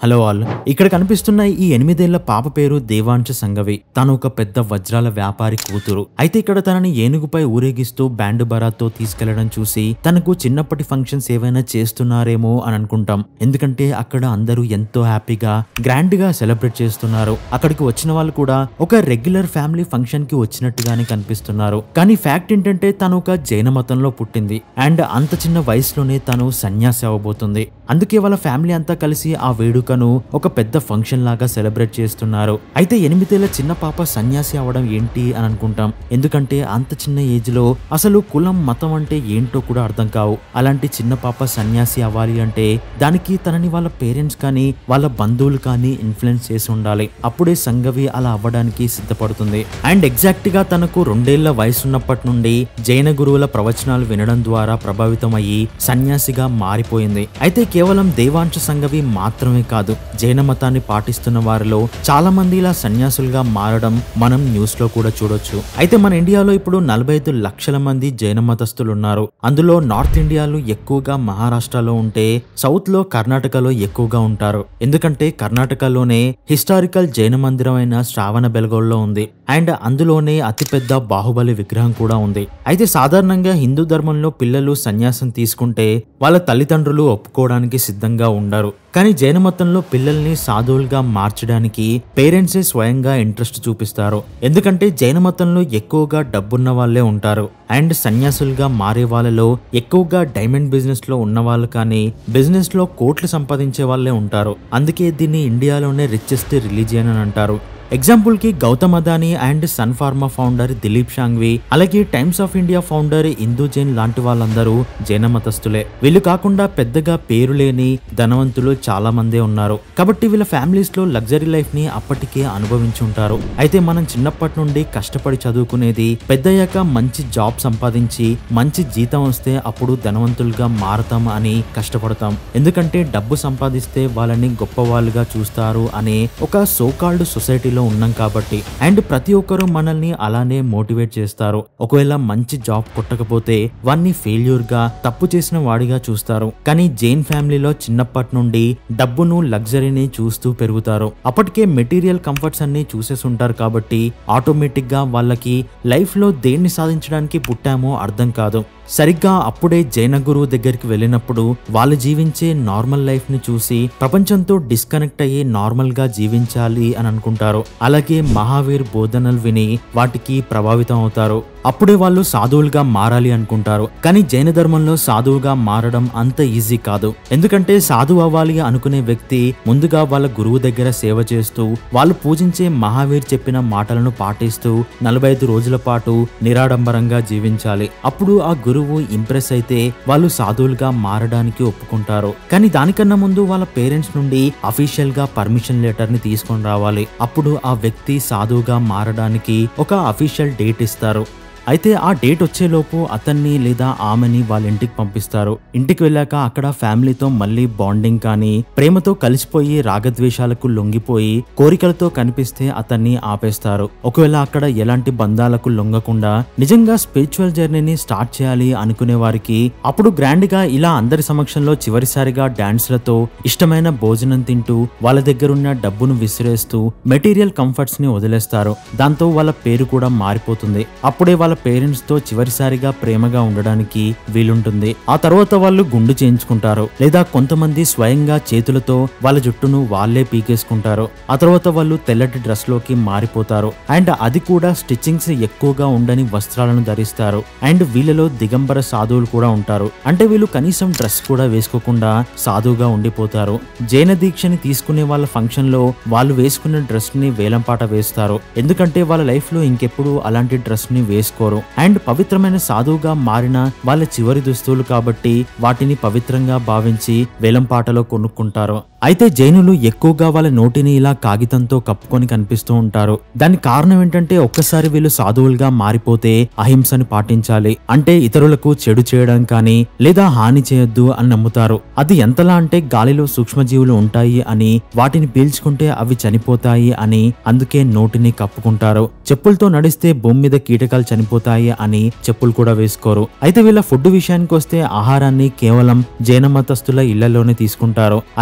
hello all ఇక్కడ కనిపిస్తున్న ఈ ఎనిమిదేళ్ల పాప పేరు దేవాంశ సంగవి తను ఒక పెద్ద వజ్రాల వ్యాపారి కూతురు అయితే ఇక్కడ తనని ఏనుగుపై ఊరేగిస్తూ బ్యాండ్ బరాతో తీసుకెళ్లడం చూసి తనకు చిన్నప్పటి ఫంక్షన్స్ ఏవైనా చేస్తున్నారేమో అని అనుకుంటాం ఎందుకంటే అక్కడ అందరూ ఎంతో హ్యాపీగా గ్రాండ్ గా సెలబ్రేట్ చేస్తున్నారు అక్కడికి వచ్చిన వాళ్ళు కూడా ఒక రెగ్యులర్ ఫ్యామిలీ ఫంక్షన్ కి వచ్చినట్టుగానే కనిపిస్తున్నారు కానీ ఫ్యాక్ట్ ఏంటంటే తను ఒక జైన మతంలో పుట్టింది అండ్ అంత చిన్న వయసులోనే తను సన్యాసి అవ్వబోతుంది అందుకే వాళ్ళ ఫ్యామిలీ అంతా కలిసి ఆ వేడుకను ఒక పెద్ద ఫంక్షన్ లాగా సెలబ్రేట్ చేస్తున్నారు అయితే ఎనిమిదేళ్ల చిన్న పాప సన్యాసి అవడం ఏంటి అని అనుకుంటాం ఎందుకంటే అంత చిన్న ఏజ్ లో అసలు కులం మతం అంటే ఏంటో కూడా అర్థం కావు అలాంటి చిన్న పాప సన్యాసి అవ్వాలి అంటే దానికి తనని వాళ్ళ పేరెంట్స్ కానీ వాళ్ళ బంధువులు కానీ ఇన్ఫ్లుయెన్స్ చేసి ఉండాలి అప్పుడే సంగవి అలా అవ్వడానికి సిద్ధపడుతుంది అండ్ ఎగ్జాక్ట్ గా తనకు రెండేళ్ల వయసున్నప్పటి నుండి జైన గురువుల ప్రవచనాలు వినడం ద్వారా ప్రభావితం అయ్యి సన్యాసిగా మారిపోయింది అయితే కేవలం దేవాంశ సంగవి మాత్రమే కాదు జైన మతాన్ని పాటిస్తున్న వారిలో చాలా మంది ఇలా సన్యాసులుగా మారడం మనం న్యూస్ లో కూడా చూడొచ్చు అయితే మన ఇండియాలో ఇప్పుడు నలభై ఐదు లక్షల మంది జైన మతస్థులు ఉన్నారు అందులో నార్త్ ఇండియాలో ఎక్కువగా మహారాష్ట్రలో ఉంటే సౌత్ లో కర్ణాటకలో ఎక్కువగా ఉంటారు ఎందుకంటే కర్ణాటకలోనే హిస్టారికల్ జైన మందిరం అయిన శ్రావణ బెల్గోల్లో ఉంది అండ్ అందులోనే అతిపెద్ద బాహుబలి విగ్రహం కూడా ఉంది అయితే సాధారణంగా హిందూ ధర్మంలో పిల్లలు సన్యాసం తీసుకుంటే వాళ్ళ తల్లిదండ్రులు ఒప్పుకోవడానికి సిద్ధంగా ఉండరు కానీ జైన మతంలో పిల్లల్ని సాధువులుగా మార్చడానికి పేరెంట్సే స్వయంగా ఇంట్రెస్ట్ చూపిస్తారు ఎందుకంటే జైన మతంలో ఎక్కువగా డబ్బున్న వాళ్ళే ఉంటారు అండ్ సన్యాసులుగా మారే వాళ్ళలో ఎక్కువగా డైమండ్ బిజినెస్ లో ఉన్న వాళ్ళు కానీ బిజినెస్ లో కోట్లు సంపాదించే వాళ్ళే ఉంటారు అందుకే దీన్ని ఇండియాలోనే రిచెస్ట్ రిలీజియన్ అని అంటారు ఎగ్జాంపుల్ కి Gautam Adani and Sun Pharma founder Dilip Shanghvi అలాగే Times of India founder Indu Jain లాంటి వాళ్ళందరూ జైన మతస్థులే వీళ్ళు కాకుండా పెద్దగా పేరు లేని ధనవంతులు చాలా మందే ఉన్నారు కాబట్టి వీళ్ళ ఫ్యామిలీస్ లో లగ్జరీ లైఫ్ ని అప్పటికే అనుభవించి ఉంటారు అయితే మనం చిన్నప్పటి నుండి కష్టపడి చదువుకునేది పెద్దయ్యాక మంచి జాబ్ సంపాదించి మంచి జీతం వస్తే అప్పుడు ధనవంతులుగా మారతాం అని కష్టపడతాం ఎందుకంటే డబ్బు సంపాదిస్తే వాళ్ళని గొప్ప వాళ్ళుగా చూస్తారు అనే ఒక సోకాల్డ్ సొసైటీలో ఉన్నాం కాబట్టి అండ్ ప్రతి ఒక్కరూ మనల్ని అలానే మోటివేట్ చేస్తారు ఒకవేళ మంచి జాబ్ కొట్టకపోతే వాన్ని ఫెయిల్యూర్ గా తప్పు చేసిన వాడిగా చూస్తారు కానీ జైన్ ఫ్యామిలీలో చిన్నప్పటి నుండి డబ్బును లగ్జరీని చూస్తూ పెరుగుతారు అప్పటికే మెటీరియల్ కంఫర్ట్స్ అన్ని చూసేసి ఉంటారు కాబట్టి ఆటోమేటిక్ గా వాళ్ళకి లైఫ్ లో దేన్ని సాధించడానికి పుట్టామో అర్థం కాదు సరిగ్గా అప్పుడే జైన గురువు దగ్గరికి వెళ్ళినప్పుడు వాళ్ళు జీవించే నార్మల్ లైఫ్ ని చూసి ప్రపంచంతో డిస్కనెక్ట్ అయ్యి నార్మల్ గా జీవించాలి అని అనుకుంటారు అలాగే మహావీర్ బోధనలు విని వాటికి ప్రభావితం అవుతారు అప్పుడే వాళ్ళు సాధువులుగా మారాలి అనుకుంటారు కానీ జైన ధర్మంలో సాధువుగా మారడం అంత ఈజీ కాదు ఎందుకంటే సాధువు అవ్వాలి అనుకునే వ్యక్తి ముందుగా వాళ్ళ గురువు దగ్గర సేవ చేస్తూ వాళ్ళు పూజించే మహావీర్ చెప్పిన మాటలను పాటిస్తూ నలభై ఐదు రోజుల పాటు నిరాడంబరంగా జీవించాలి అప్పుడు ఆ గురువు ఇంప్రెస్ అయితే వాళ్ళు సాధువులుగా మారడానికి ఒప్పుకుంటారు కానీ దానికన్నా ముందు వాళ్ళ పేరెంట్స్ నుండి అఫీషియల్ గా పర్మిషన్ లెటర్ ని తీసుకొని రావాలి అప్పుడు ఆ వ్యక్తి సాధువుగా మారడానికి ఒక అఫీషియల్ డేట్ ఇస్తారు అయితే ఆ డేట్ వచ్చేలోపు అతన్ని లేదా ఆమెని వాళ్ళ ఇంటికి పంపిస్తారు ఇంటికి వెళ్ళాక అక్కడ ఫ్యామిలీతో మళ్ళీ బాండింగ్ కానీ ప్రేమతో కలిసిపోయి రాగద్వేషాలకు లొంగిపోయి కోరికలతో కనిపిస్తే అతన్ని ఆపేస్తారు ఒకవేళ అక్కడ ఎలాంటి బంధాలకు లొంగకుండా నిజంగా స్పిరిచువల్ జర్నీని స్టార్ట్ చేయాలి అనుకునే వారికి అప్పుడు గ్రాండ్ గా ఇలా అందరి సమక్షంలో చివరిసారిగా డాన్స్లతో ఇష్టమైన భోజనం తింటూ వాళ్ళ దగ్గరున్న డబ్బును విసిరేస్తూ మెటీరియల్ కంఫర్ట్స్ ని వదిలేస్తారు దాంతో వాళ్ళ పేరు కూడా మారిపోతుంది అప్పుడే వాళ్ళ పేరెంట్స్ తో చివరిసారిగా ప్రేమగా ఉండడానికి వీలుంటుంది ఆ తర్వాత వాళ్ళు గుండు చేయించుకుంటారు లేదా కొంతమంది స్వయంగా చేతులతో వాళ్ళ జుట్టును వాళ్ళే పీకేసుకుంటారు ఆ తర్వాత వాళ్ళు తెల్లటి డ్రెస్ లోకి మారిపోతారు అండ్ అది కూడా స్టిచ్చింగ్స్ ఎక్కువగా ఉండని వస్త్రాలను ధరిస్తారు అండ్ వీళ్ళలో దిగంబర సాధువులు కూడా ఉంటారు అంటే వీళ్ళు కనీసం డ్రెస్ కూడా వేసుకోకుండా సాధువుగా ఉండిపోతారు జైన దీక్షని తీసుకునే వాళ్ళ ఫంక్షన్ లో వాళ్ళు వేసుకున్న డ్రెస్ ని వేలంపాట వేస్తారు ఎందుకంటే వాళ్ళ లైఫ్ లో ఇంకెప్పుడు అలాంటి డ్రెస్ ని వేసుకోరు అండ్ పవిత్రమైన సాధువుగా మారిన వాళ్ళ చివరి దుస్తులు కాబట్టి వాటిని పవిత్రంగా భావించి వేలంపాటలో కొనుక్కుంటారు అయితే జైనులు ఎక్కువగా వాళ్ళ నోటిని ఇలా కాగితంతో కప్పుకొని కనిపిస్తూ ఉంటారు దాని కారణం ఏంటంటే ఒక్కసారి వీళ్ళు సాధువులుగా మారిపోతే అహింసని పాటించాలి అంటే ఇతరులకు చెడు చేయడం కానీ లేదా హాని చేయొద్దు అని నమ్ముతారు అది ఎంతలా అంటే గాలిలో సూక్ష్మజీవులు ఉంటాయి అని వాటిని పీల్చుకుంటే అవి చనిపోతాయి అని అందుకే నోటిని కప్పుకుంటారు చెప్పులతో నడిస్తే భూమి మీద కీటకాలు చనిపోతాయి అని చెప్పులు కూడా వేసుకోరు అయితే వీళ్ళ ఫుడ్ విషయానికి వస్తే ఆహారాన్ని కేవలం జైన మతస్థుల ఇళ్లలోనే తీసుకుంటారు అది కూడా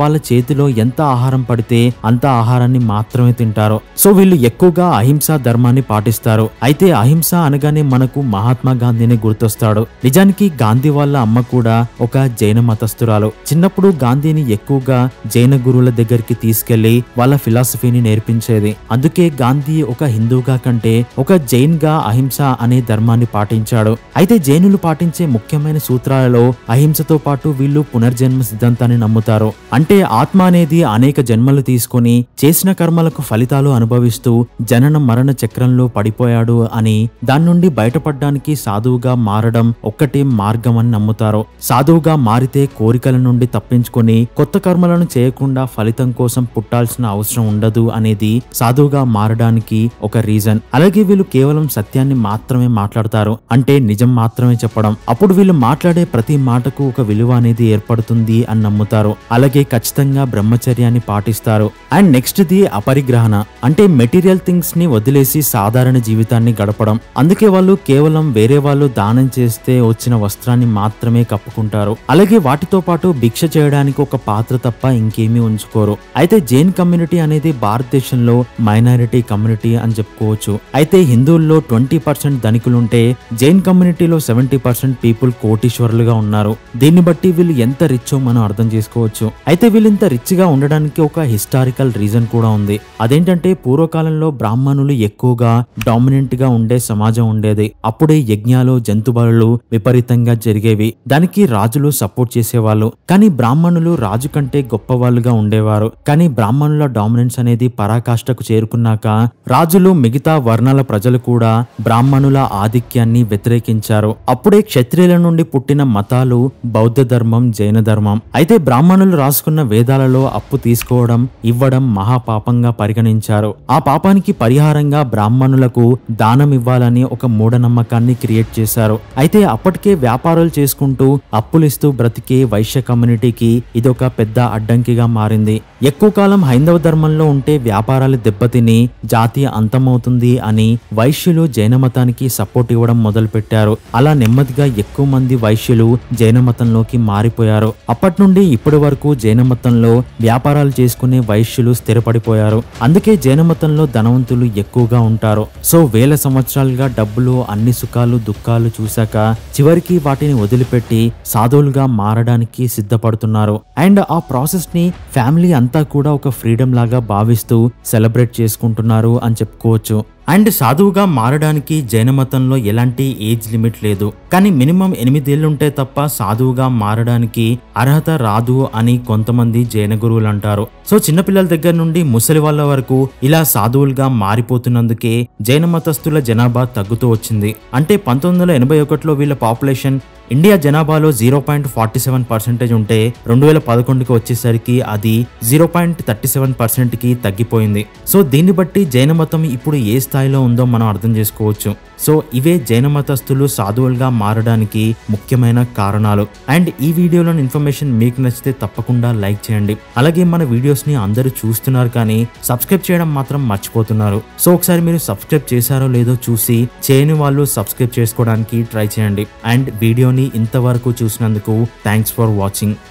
వాళ్ళ చేతిలో ఎంత ఆహారం పడితే అంత ఆహారాన్ని మాత్రమే తింటారు సో వీళ్ళు ఎక్కువగా అహింసా ధర్మాన్ని పాటిస్తారు అయితే అహింస అనగానే మనకు మహాత్మా గాంధీని గుర్తొస్తాడు నిజానికి గాంధీ వాళ్ళ అమ్మ కూడా ఒక జైన మతస్థురాలు చిన్నప్పుడు గాంధీని ఎక్కువగా జైన గురువుల దగ్గరికి తీసుకెళ్లి వాళ్ళ ఫిలాసఫీని నేర్పించేది అందుకే గాంధీ ఒక హిందూగా కంటే ఒక జైన్ గా అహింస అనే ధర్మాన్ని పాటించాడు అయితే జైనులు పాటించే ముఖ్యమైన సూత్రాలలో అహింసతో పాటు వీళ్ళు పునర్జన్మ సిద్ధాంతాన్ని నమ్ముతారు అంటే ఆత్మ అనేది అనేక జన్మలు తీసుకొని చేసిన కర్మలకు ఫలితాలు అనుభవిస్తూ జనన మరణ చక్రంలో పడిపోయాడు అని దాని నుండి బయటపడడానికి సాధువుగా మారడం ఒక్కటే మార్గం అని నమ్ముతారు సాధువుగా మారితే కోరికల నుండి తప్పించుకొని కొత్త కర్మలను చేయకుండా ఫలితం కోసం పుట్టాల్సిన అవసరం ఉండదు అనేది సాధువుగా మారడానికి ఒక రీజన్ అలాగే వీళ్ళు కేవలం సత్యాన్ని మాత్రమే మాట్లాడతారు అంటే నిజం మాత్రమే చెప్పడం అప్పుడు వీళ్ళు మాట్లాడే ప్రతి మాటకు ఒక విలువ అనేది ఏర్పడుతుంది అని నమ్ముతారు అలాగే ఖచ్చితంగా బ్రహ్మచర్యాన్ని పాటిస్తారు అండ్ నెక్స్ట్ ది అపరిగ్రహణ అంటే మెటీరియల్ థింగ్స్ ని వదిలేసి సాధారణ జీవితాన్ని గడపడం అందుకే వాళ్ళు కేవలం వేరే వాళ్ళు దానం చేస్తే వచ్చిన వస్త్రాన్ని మాత్రమే కప్పుకుంటారు అలాగే వాటితో పాటు భిక్ష చేయడానికి ఒక పాత్ర తప్ప ఇంకేమీ ఉంచుకోరు అయితే జైన్ కమ్యూనిటీ అనేది భారతదేశంలో మైనారిటీ కమ్యూనిటీ అని చెప్పుకోవచ్చు అయితే హిందువుల్లో ట్వంటీ పర్సెంట్ ధనికులుంటే జైన్ కమ్యూనిటీలో సెవెంటీ పర్సెంట్ పీపుల్ కోటీశ్వరులుగా ఉన్నారు దీన్ని బట్టి వీళ్ళు ఎంత రిచ్చో మనం అర్థం చేసుకోవచ్చు అయితే వీళ్ళు ఇంత రిచ్ గా ఉండడానికి ఒక హిస్టారికల్ రీజన్ కూడా ఉంది అదేంటంటే పూర్వకాలంలో బ్రాహ్మణులు ఎక్కువగా డామినెంట్ గా ఉండే సమాజం ఉండేది అప్పుడే యజ్ఞాలు జంతుబలులు విపరీతంగా జరిగేవి దానికి రాజులు సపోర్ట్ చేసేవాళ్ళు కానీ బ్రాహ్మణులు రాజు కంటే గొప్పవాళ్ళుగా ఉండేవారు కానీ బ్రాహ్మణుల డామినెన్స్ అనేది పరాకాష్ఠకు చేరుకున్నాక రాజులు మిగతా వర్ణాల ప్రజలు కూడా బ్రాహ్మణుల ఆధిక్యాన్ని వ్యతిరేకించారు అప్పుడే క్షత్రియుల నుండి పుట్టిన మతాలు బౌద్ధ ధర్మం జైన ధర్మం అయితే బ్రాహ్మణులు రాసుకున్న వేదాలలో అప్పు తీసుకోవడం ఇవ్వడం మహాపాపంగా పరిగణించారు ఆ పాపానికి పరిహారంగా బ్రాహ్మణులకు దానం ఇవ్వాలని ఒక మూఢనమ్మకాన్ని క్రియేట్ చేశారు అయితే అప్పటికే వ్యాపారాలు చేసుకుంటూ అప్పులిస్తూ బ్రతికే వైశ్య కమ్యూనిటీకి ఇదొక పెద్ద అడ్డంకిగా మారింది ఎక్కువ కాలం హైందవ ధర్మంలో ఉంటే వ్యాపారాలు దెబ్బతిని జాతి అంతమవుతుంది అని వైశ్యులు జైన మతానికి సపోర్ట్ ఇవ్వడం మొదలుపెట్టారు అలా నెమ్మదిగా ఎక్కువ మంది వైశ్యులు జైన మతంలోకి మారిపోయారు అప్పటి నుండి ఇప్పటి వరకు జైన మతంలో వ్యాపారాలు చేసుకునే వైశ్యులు స్థిరపడిపోయారు అందుకే జైన మతంలో ధనవంతులు ఎక్కువగా ఉంటారు సో వేల సంవత్సరాలుగా డబ్బులు అన్ని సుఖాలు దుఃఖాలు చూశాక చివరికి వాటిని వదిలిపెట్టి సాధువులుగా మారడానికి సిద్ధపడుతున్నారు అండ్ ఆ ప్రాసెస్ ని ఫ్యామిలీ అంతా కూడా ఒక ఫ్రీడమ్ లాగా భావిస్తూ సెలబ్రేట్ చేసుకుంటున్నారు అని చెప్పుకోవచ్చు అండ్ సాధువుగా మారడానికి జైన మతంలో ఎలాంటి ఏజ్ లిమిట్ లేదు కానీ మినిమం ఎనిమిదేళ్లుంటే తప్ప సాధువుగా మారడానికి అర్హత రాదు అని కొంతమంది జైన గురువులు అంటారు సో చిన్నపిల్లల దగ్గర నుండి ముసలి వాళ్ళ వరకు ఇలా సాధువులుగా మారిపోతున్నందుకే జైన మతస్థుల జనాభా తగ్గుతూ వచ్చింది అంటే పంతొమ్మిది వందల ఎనభై ఒకటిలో వీళ్ళ పాపులేషన్ ఇండియా జనాభాలో zero point forty seven percentage ఉంటే రెండు వేల పదకొండుకి వచ్చేసరికి అది జీరో పాయింట్ థర్టీ సెవెన్ పర్సెంట్కి తగ్గిపోయింది సో దీన్ని బట్టి జైన మతం ఇప్పుడు ఏ స్థాయిలో ఉందో మనం అర్థం చేసుకోవచ్చు సో ఇవే జైన మతస్థులు సాధువులుగా మారడానికి ముఖ్యమైన కారణాలు అండ్ ఈ వీడియోలోని ఇన్ఫర్మేషన్ మీకు నచ్చితే తప్పకుండా లైక్ చేయండి అలాగే మన వీడియోస్ని అందరూ చూస్తున్నారు కానీ సబ్స్క్రైబ్ చేయడం మాత్రం మర్చిపోతున్నారు సో ఒకసారి మీరు సబ్స్క్రైబ్ చేశారో లేదో చూసి చేయని వాళ్ళు సబ్స్క్రైబ్ చేసుకోవడానికి ట్రై చేయండి అండ్ వీడియోని ఇంతవరకు చూసినందుకు థ్యాంక్స్ ఫర్ వాచింగ్